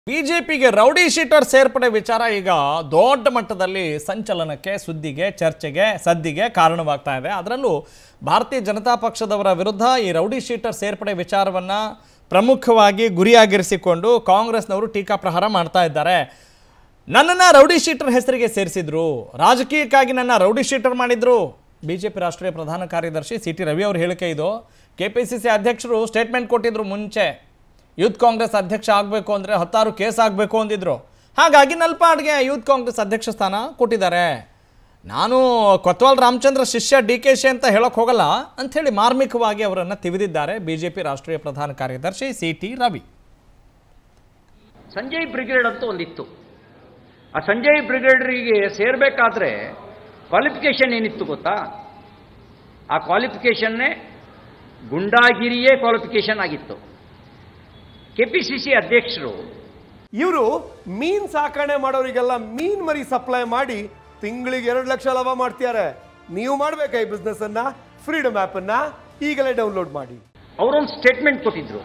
ಬಿಜೆಪಿಗೆ rowdy sheeter ಸೇರ್ಪಡೆ ವಿಚಾರ ಈಗ ದೊಡ್ಡ ಮಟ್ಟದಲ್ಲಿ ಸಂಚಲನಕ್ಕೆ ಸುದ್ದಿಗೆ ಚರ್ಚೆಗೆ ಸದ್ದಿಗೆ ಕಾರಣವಾಗ್ತಾ ಇದೆ ಅದರಲ್ಲೂ ಭಾರತೀಯ ಜನತಾ ಪಕ್ಷದವರ ವಿರುದ್ಧ ಈ ರೌಡಿ ಶೀಟರ್ ಸೇರ್ಪಡೆ ವಿಚಾರವನ್ನು ಪ್ರಮುಖವಾಗಿ ಗುರಿಯಾಗಿರಿಸಿಕೊಂಡು ಕಾಂಗ್ರೆಸ್ನವರು ಟೀಕಾಪ್ರಹಾರ ಮಾಡ್ತಾ ಇದ್ದಾರೆ ನನ್ನನ್ನು ರೌಡಿ ಶೀಟರ್ ಹೆಸರಿಗೆ ಸೇರಿಸಿದ್ರು ರಾಜಕೀಯಕ್ಕಾಗಿ ನನ್ನ ರೌಡಿ ಶೀಟರ್ ಮಾಡಿದ್ರು ಬಿಜೆಪಿ ರಾಷ್ಟ್ರೀಯ ಪ್ರಧಾನ ಕಾರ್ಯದರ್ಶಿ ಸಿ ಟಿ ರವಿ ಅವ್ರ ಹೇಳಿಕೆ ಇದು ಕೆ ಪಿ ಸಿ ಸಿ ಅಧ್ಯಕ್ಷರು ಸ್ಟೇಟ್ಮೆಂಟ್ ಕೊಟ್ಟಿದ್ರು ಮುಂಚೆ ಯೂತ್ ಕಾಂಗ್ರೆಸ್ ಅಧ್ಯಕ್ಷ ಆಗಬೇಕು ಅಂದರೆ ಹತ್ತಾರು ಕೇಸ್ ಆಗಬೇಕು ಅಂದಿದ್ರು ಹಾಗಾಗಿ ನಲ್ಪಾಡ್ಗೆ ಯೂತ್ ಕಾಂಗ್ರೆಸ್ ಅಧ್ಯಕ್ಷ ಸ್ಥಾನ ಕೊಟ್ಟಿದ್ದಾರೆ ನಾನು ಕೊತ್ವಾಲ್ ರಾಮಚಂದ್ರ ಶಿಷ್ಯ ಡಿ ಕೆ ಶಿ ಅಂತ ಹೇಳೋಕೆ ಹೋಗಲ್ಲ ಅಂಥೇಳಿ ಮಾರ್ಮಿಕವಾಗಿ ಅವರನ್ನು ತಿವಿದಿದ್ದಾರೆ ಬಿಜೆಪಿ ರಾಷ್ಟ್ರೀಯ ಪ್ರಧಾನ ಕಾರ್ಯದರ್ಶಿ C T Ravi Sanjay brigade ಅಂತ ಒಂದಿತ್ತು ಆ ಸಂಜಯ್ ಬ್ರಿಗೇಡ್ರಿಗೆ ಸೇರಬೇಕಾದ್ರೆ ಕ್ವಾಲಿಫಿಕೇಷನ್ ಏನಿತ್ತು ಗೊತ್ತಾ ಆ ಕ್ವಾಲಿಫಿಕೇಷನ್ನೇ ಗುಂಡಾಗಿರಿಯೇ ಕ್ವಾಲಿಫಿಕೇಷನ್ ಆಗಿತ್ತು ಕೆ ಪಿ ಸಿ ಸಿ ಅಧ್ಯಕ್ಷರು ಇವರು ಮೀನ್ ಸಾಕಣೆ ಮಾಡೋರಿಗೆಲ್ಲ ಮೀನ್ ಮರಿ ಸಪ್ಲೈ ಮಾಡಿ ತಿಂಗಳಿಗೆ ಎರಡು ಲಕ್ಷ ಲಾಭ ಮಾಡ್ತಿದ್ದಾರೆ ನೀವು ಮಾಡ್ಬೇಕಾ ಈ ಬಿಸ್ನೆಸ್ ಅನ್ನ ಫ್ರೀಡಮ್ ಆಪ್ ಅನ್ನ ಈಗಲೇ ಡೌನ್ಲೋಡ್ ಮಾಡಿ ಅವರೊಂದು ಸ್ಟೇಟ್ಮೆಂಟ್ ಕೊಟ್ಟಿದ್ರು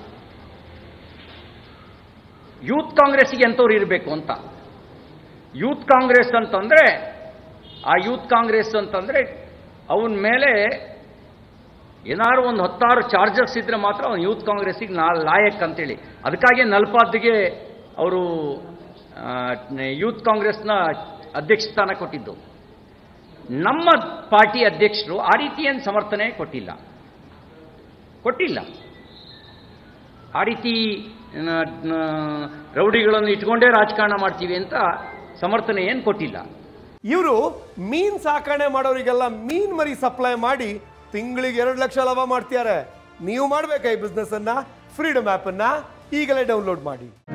ಯೂತ್ ಕಾಂಗ್ರೆಸ್ಸಿಗೆ ಎಂಥವ್ರು ಇರಬೇಕು ಅಂತ ಯೂತ್ ಕಾಂಗ್ರೆಸ್ ಅಂತಂದ್ರೆ ಆ ಯೂತ್ ಕಾಂಗ್ರೆಸ್ ಅಂತಂದ್ರೆ ಅವನ ಮೇಲೆ ಏನಾದ್ರು ಒಂದು ಹತ್ತಾರು ಚಾರ್ಜಸ್ ಇದ್ರೆ ಮಾತ್ರ ಅವನು ಯೂತ್ ಕಾಂಗ್ರೆಸ್ಸಿಗೆ ನಾ ಲಾಯಕ್ ಅಂತೇಳಿ ಅದಕ್ಕಾಗಿ ನಲ್ಪಾದ್ಗೆ ಅವರು ಯೂತ್ ಕಾಂಗ್ರೆಸ್ನ ಅಧ್ಯಕ್ಷ ಸ್ಥಾನ ಕೊಟ್ಟಿದ್ದು ನಮ್ಮ ಪಾರ್ಟಿ ಅಧ್ಯಕ್ಷರು ಆ ರೀತಿ ಏನು ಸಮರ್ಥನೆ ಕೊಟ್ಟಿಲ್ಲ ಕೊಟ್ಟಿಲ್ಲ ಆ ರೀತಿ ನ- ನ- ರೌಡಿಗಳನ್ನು ಇಟ್ಕೊಂಡೇ ರಾಜಕಾರಣ ಮಾಡ್ತೀವಿ ಅಂತ ಸಮರ್ಥನೆ ಏನು ಕೊಟ್ಟಿಲ್ಲ ಇವರು ಮೀನ್ ಸಾಕಣೆ ಮಾಡೋರಿಗೆಲ್ಲ ಮೀನ್ ಮರಿ ಸಪ್ಲೈ ಮಾಡಿ ತಿಂಗಳಿಗೆ ಎರಡು ಲಕ್ಷ ಲಾಭ ಮಾಡ್ತಿದ್ದಾರೆ ನೀವು ಮಾಡ್ಬೇಕಾ ಈ ಬಿಸ್ನೆಸ್ ಅನ್ನ ಫ್ರೀಡಮ್ ಆಪ್ ಅನ್ನ ಈಗಲೇ ಡೌನ್ಲೋಡ್ ಮಾಡಿ